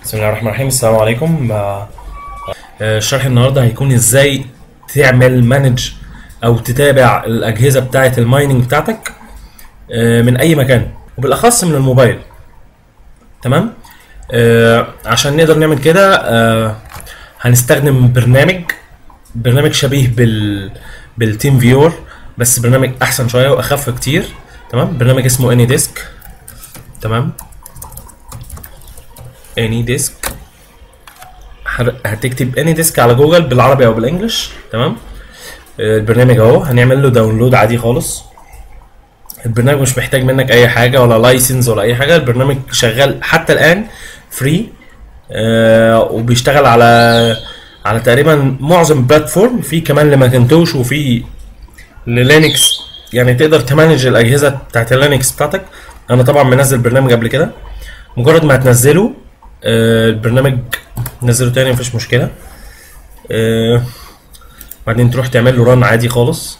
بسم الله الرحمن الرحيم السلام عليكم آه، آه، الشرح النهارده هيكون ازاي تعمل مانج او تتابع الاجهزه بتاعه المايننج بتاعتك آه، من اي مكان وبالاخص من الموبايل تمام آه، عشان نقدر نعمل كده آه، هنستخدم برنامج برنامج شبيه بال بالتيم فيور بس برنامج احسن شويه واخف كتير تمام برنامج اسمه اني ديسك تمام اني ديسك هتكتب اني ديسك على جوجل بالعربي او بالانجلش تمام آه، البرنامج اهو هنعمل له داونلود عادي خالص البرنامج مش محتاج منك اي حاجه ولا لايسنس ولا اي حاجه البرنامج شغال حتى الان فري آه وبيشتغل على على تقريبا معظم بلاتفورم في كمان لماكنتوش وفي للينكس يعني تقدر تمانج الاجهزه بتاعت اللينكس بتاعتك انا طبعا منزل برنامج قبل كده مجرد ما هتنزله آه البرنامج نزله تاني مفيش مشكله آه بعدين تروح تعمل له ران عادي خالص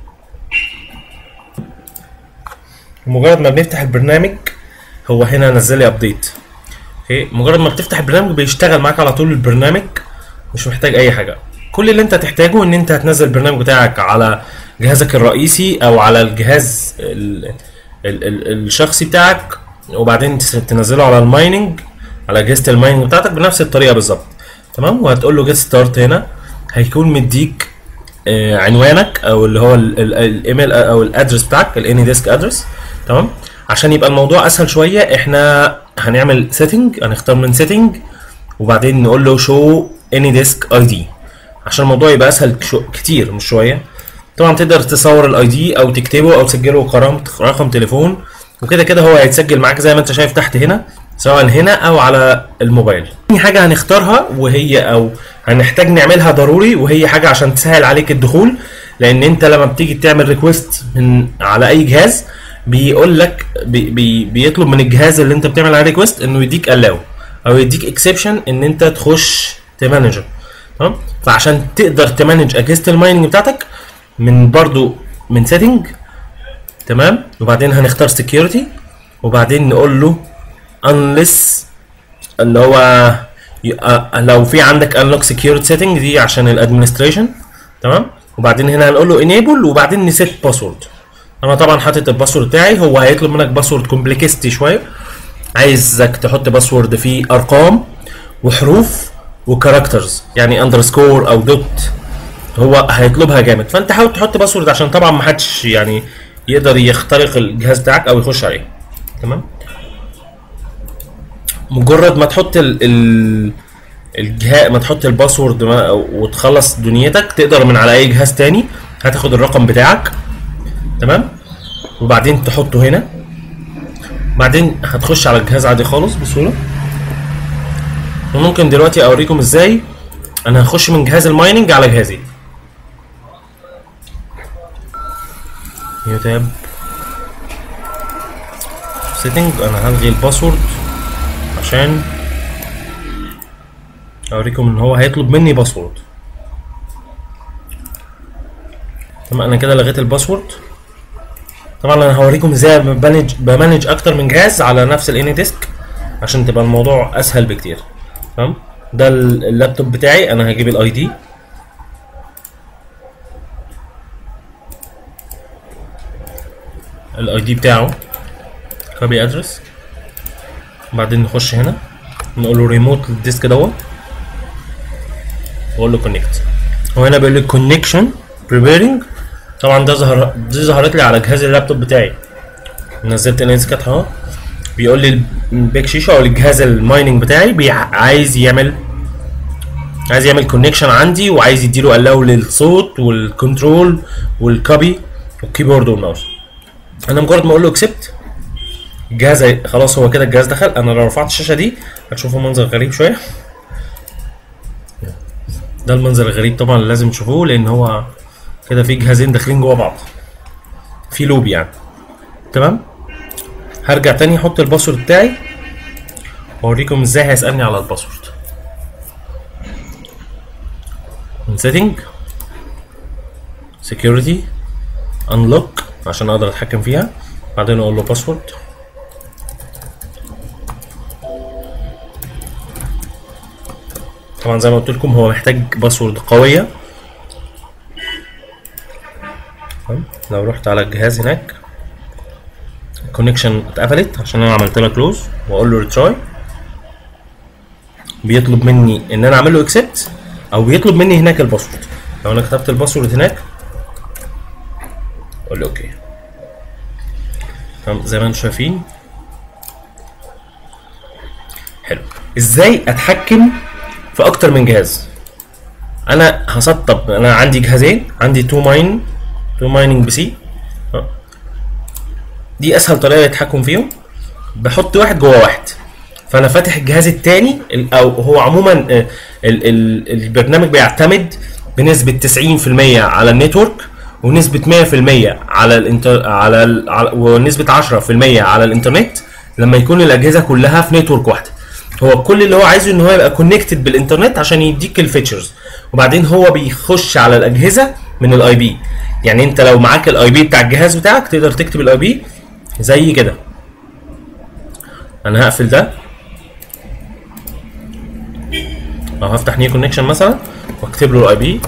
مجرد ما بنفتح البرنامج هو هنا نزل لي ابديت اوكي مجرد ما بتفتح البرنامج بيشتغل معاك على طول البرنامج مش محتاج اي حاجه كل اللي انت هتحتاجه ان انت هتنزل البرنامج بتاعك على جهازك الرئيسي او على الجهاز ال ال ال الشخصي بتاعك وبعدين تس- تنزله على المايننج على اجهزه المايننج بتاعتك بنفس الطريقه بالظبط تمام وهتقول له جيت ستارت هنا هيكون مديك آه، عنوانك او اللي هو ال- ال- الايميل او الادرس بتاعك الاني ديسك ادرس تمام عشان يبقى الموضوع اسهل شويه احنا هنعمل سيتنج هنختار من سيتنج وبعدين نقول له شو اني ديسك اي دي عشان الموضوع يبقى اسهل شو كتير مش شويه طبعا تقدر تصور الاي دي او تكتبه او تسجله كرقم رقم تليفون وكده كده هو هيتسجل معاك زي ما انت شايف تحت هنا سواء هنا او على الموبايل تاني حاجه هنختارها وهي او هنحتاج نعملها ضروري وهي حاجه عشان تسهل عليك الدخول لان انت لما بتيجي تعمل ريكوست من على اي جهاز بيقول لك بي بي بيطلب من الجهاز اللي انت بتعمل عليه ريكوست انه يديك الاو او يديك اكسبشن ان انت تخش تمانجر تمام فعشان تقدر تمانج اجهزه المايننج بتاعتك من برضو من سيتنج تمام وبعدين هنختار سكيورتي وبعدين نقول له unless اللي هو ي- آه، لو في عندك unlock security setting دي عشان الادمنستريشن تمام وبعدين هنا هنقول له enable وبعدين نسيت باسورد انا طبعا حاطط الباسورد بتاعي هو هيطلب منك باسورد كومبلكستي شويه عايزك تحط باسورد فيه ارقام وحروف وكاركترز يعني اندرسكور او دوت هو هيطلبها جامد فانت حاول تحط باسورد عشان طبعا ما حدش يعني يقدر يخترق الجهاز بتاعك او يخش عليه تمام مجرد ما تحط ال ال الجهاز ما تحط الباسورد ما- وتخلص دنيتك تقدر من على اي جهاز تاني هتاخد الرقم بتاعك تمام وبعدين تحطه هنا بعدين هتخش على الجهاز عادي خالص بسهوله وممكن دلوقتي اوريكم ازاي انا هخش من جهاز المايننج على جهازي يوتاب سيتنج انا هلغي الباسورد عشان اوريكم ان هو هيطلب مني باسورد تمام انا كده لغيت الباسورد طبعا انا هوريكم ازاي بمانج بمانج اكتر من جهاز على نفس الاني ديسك عشان تبقى الموضوع اسهل بكتير تمام ده ال- اللابتوب بتاعي انا هجيب الاي دي الاي دي بتاعه كوبي ادرس بعدين نخش هنا نقول له ريموت للديسك دوت واقول له كونكت وهنا بيقول لي كونكشن بريبيرنج طبعا ده ظهر دي ظهرت لي على جهاز اللابتوب بتاعي نزلت الانسكات اهو بيقول لي البيك شيشه او الجهاز المايننج بتاعي بي عايز يعمل عايز يعمل كونكشن عندي وعايز يديله الاو للصوت والكنترول والكوبي والكيبورد والماوس انا مجرد ما اقول له اكسبت الجهاز هي- خلاص هو كده الجهاز دخل انا لو رفعت الشاشه دي هتشوفوا منظر غريب شويه ده المنظر الغريب طبعا اللي لازم تشوفوه لان هو كده في جهازين داخلين جوه بعض في لوب يعني تمام هرجع تاني احط الباسورد بتاعي واوريكم ازاي هيسالني على الباسورد من سيتنج سكيورتي انلوك عشان اقدر اتحكم فيها بعدين اقول له باسورد طبعا زي ما قلت لكم هو محتاج باسورد قويه تمام لو رحت على الجهاز هناك الكونكشن اتقفلت عشان انا عملت لها كلوز واقول له ريتراي بيطلب مني ان انا اعمل له اكسبت او بيطلب مني هناك الباسورد لو انا كتبت الباسورد هناك اقول له اوكي تمام زي ما انتم شايفين حلو ازاي اتحكم في اكتر من جهاز انا هسطب انا عندي جهازين عندي تو ماين تو مايننج بي سي دي اسهل طريقه للتحكم فيهم بحط واحد جوه واحد فانا فاتح الجهاز الثاني او هو عموما آه، ال ال البرنامج بيعتمد بنسبه 90% على النتورك ونسبه 100% على الانتر على, ال... على ونسبه 10% على الانترنت لما يكون الاجهزه كلها في نتورك واحده هو كل اللي هو عايزه ان هو يبقى كونكتد بالانترنت عشان يديك الفيتشرز وبعدين هو بيخش على الاجهزه من الاي بي يعني انت لو معاك الاي بي بتاع الجهاز بتاعك تقدر تكتب الاي بي زي كده انا هقفل ده او هفتح نيو كونكشن مثلا واكتب له الاي بي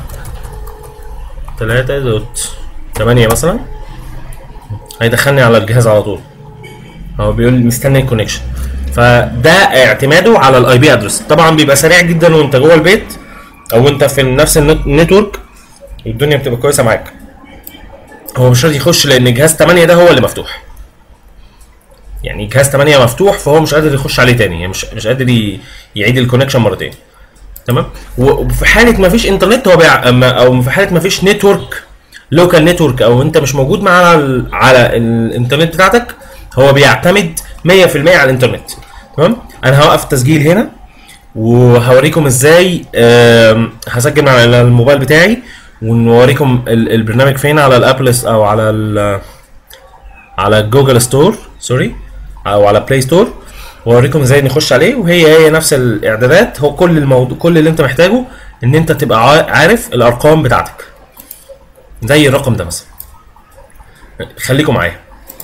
3 دوت 8 مثلا هيدخلني على الجهاز على طول هو بيقول مستني الكونكشن فده اعتماده على الاي بي ادرس طبعا بيبقى سريع جدا وانت جوه البيت او انت في نفس النت- النتورك الدنيا بتبقى كويسه معاك هو مش راضي يخش لان جهاز 8 ده هو اللي مفتوح يعني جهاز 8 مفتوح فهو مش قادر يخش عليه تاني يعني مش مش قادر ي- يعيد الكونكشن مرتين تمام و- وفي حاله ما فيش انترنت هو بيع... أما- او في حاله ما فيش نتورك لوكال نتورك او انت مش موجود مع على ال... على الانترنت بتاعتك هو بيعتمد 100% على الانترنت تمام انا هوقف التسجيل هنا وهوريكم ازاي آم، هسجل على الموبايل بتاعي ونوريكم ال- البرنامج فين على الابل او على ال على جوجل ستور سوري او على بلاي ستور واوريكم ازاي نخش عليه وهي هي نفس الاعدادات هو كل الموضوع كل اللي انت محتاجه ان انت تبقى عا- عارف الارقام بتاعتك زي الرقم ده مثلا خليكم معايا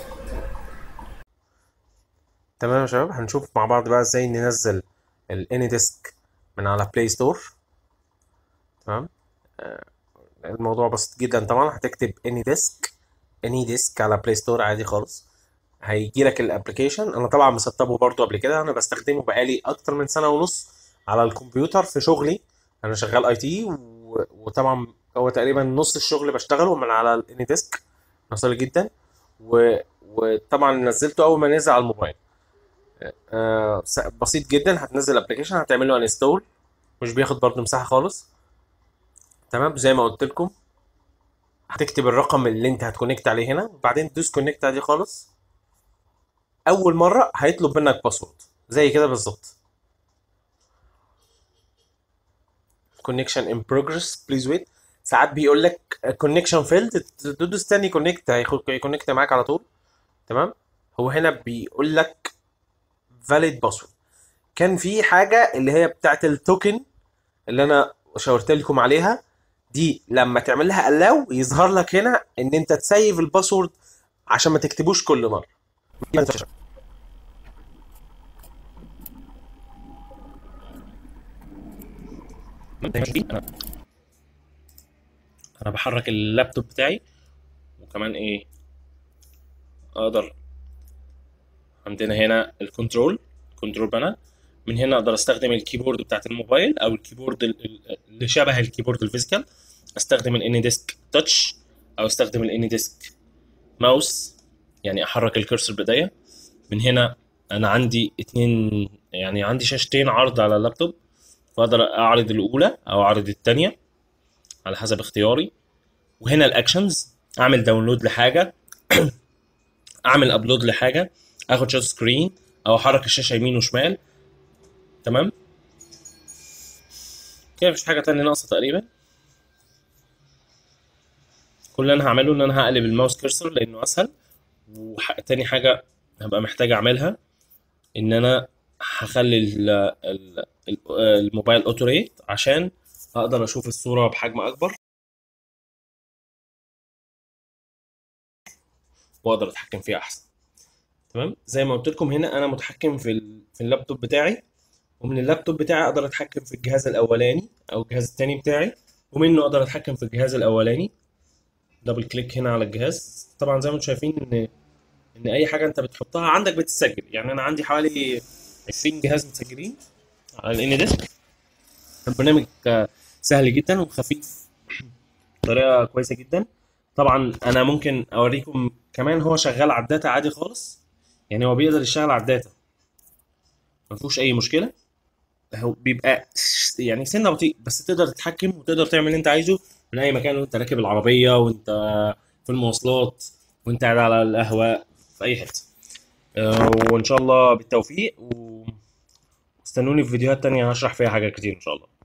تمام يا شباب هنشوف مع بعض بقى ازاي ننزل الاني ديسك من على بلاي ستور تمام آه، الموضوع بسيط جدا طبعا هتكتب اني ديسك اني ديسك على بلاي ستور عادي خالص هيجي لك الابلكيشن انا طبعا مسطبه برضو قبل كده انا بستخدمه بقالي اكتر من سنه ونص على الكمبيوتر في شغلي انا شغال اي تي وطبعا هو تقريبا نص الشغل بشتغله من على الاني ديسك مثالي جدا و... وطبعا نزلته اول ما نزل على الموبايل آه س- بسيط جدا هتنزل الابلكيشن هتعمل له انستول مش بياخد برضه مساحه خالص تمام زي ما قلت لكم هتكتب الرقم اللي انت هتكونكت عليه هنا وبعدين تدوس كونكت عادي خالص اول مره هيطلب منك باسورد زي كده بالظبط كونكشن ان بروجرس بليز ويت ساعات بيقول لك كونكشن فيلد تدوس تاني كونكت هيكونكت معاك على طول تمام هو هنا بيقول لك فاليد باسورد كان في حاجه اللي هي بتاعت التوكن اللي انا شاورت لكم عليها دي لما تعمل لها الاو يظهر لك هنا ان انت تسيف الباسورد عشان ما تكتبوش كل مره انا بحرك اللابتوب بتاعي وكمان ايه اقدر عندنا هنا الكنترول كنترول بانل من هنا اقدر استخدم الكيبورد بتاعت الموبايل او الكيبورد ال- ال- اللي شبه الكيبورد الفيزيكال استخدم الاني ديسك تاتش او استخدم الاني ديسك ماوس يعني احرك الكرسور بايديا من هنا انا عندي اتنين يعني عندي شاشتين عرض على اللابتوب فاقدر اعرض الاولى او اعرض الثانيه على حسب اختياري وهنا الاكشنز اعمل داونلود لحاجه اعمل ابلود لحاجه اخد شوت سكرين او احرك الشاشه يمين وشمال تمام كده مفيش حاجه تانية ناقصه تقريبا كل اللي انا هعمله ان انا هقلب الماوس كيرسر لانه اسهل وتاني حاجه هبقى محتاج اعملها ان انا هخلي ال- ال- ال- الموبايل اوتو ريت عشان اقدر اشوف الصوره بحجم اكبر واقدر اتحكم فيها احسن تمام زي ما قلت لكم هنا انا متحكم في ال... في اللابتوب بتاعي ومن اللابتوب بتاعي اقدر اتحكم في الجهاز الاولاني او الجهاز التاني بتاعي ومنه اقدر اتحكم في الجهاز الاولاني دبل كليك هنا على الجهاز طبعا زي ما انتم شايفين ان ان اي حاجه انت بتحطها عندك بتتسجل يعني انا عندي حوالي 20 جهاز متسجلين على الان ديسك البرنامج آه، سهل جدا وخفيف بطريقه كويسه جدا طبعا انا ممكن اوريكم كمان هو شغال على الداتا عادي خالص يعني هو بيقدر يشتغل على الداتا ما فيهوش اي مشكله هو بيبقى يعني سنه بطيء بس تقدر تتحكم وتقدر تعمل اللي انت عايزه من اي مكان وانت راكب العربيه وانت في المواصلات وانت قاعد على القهوه في اي حته آه، وان شاء الله بالتوفيق واستنوني في فيديوهات تانية هشرح فيها حاجات كتير ان شاء الله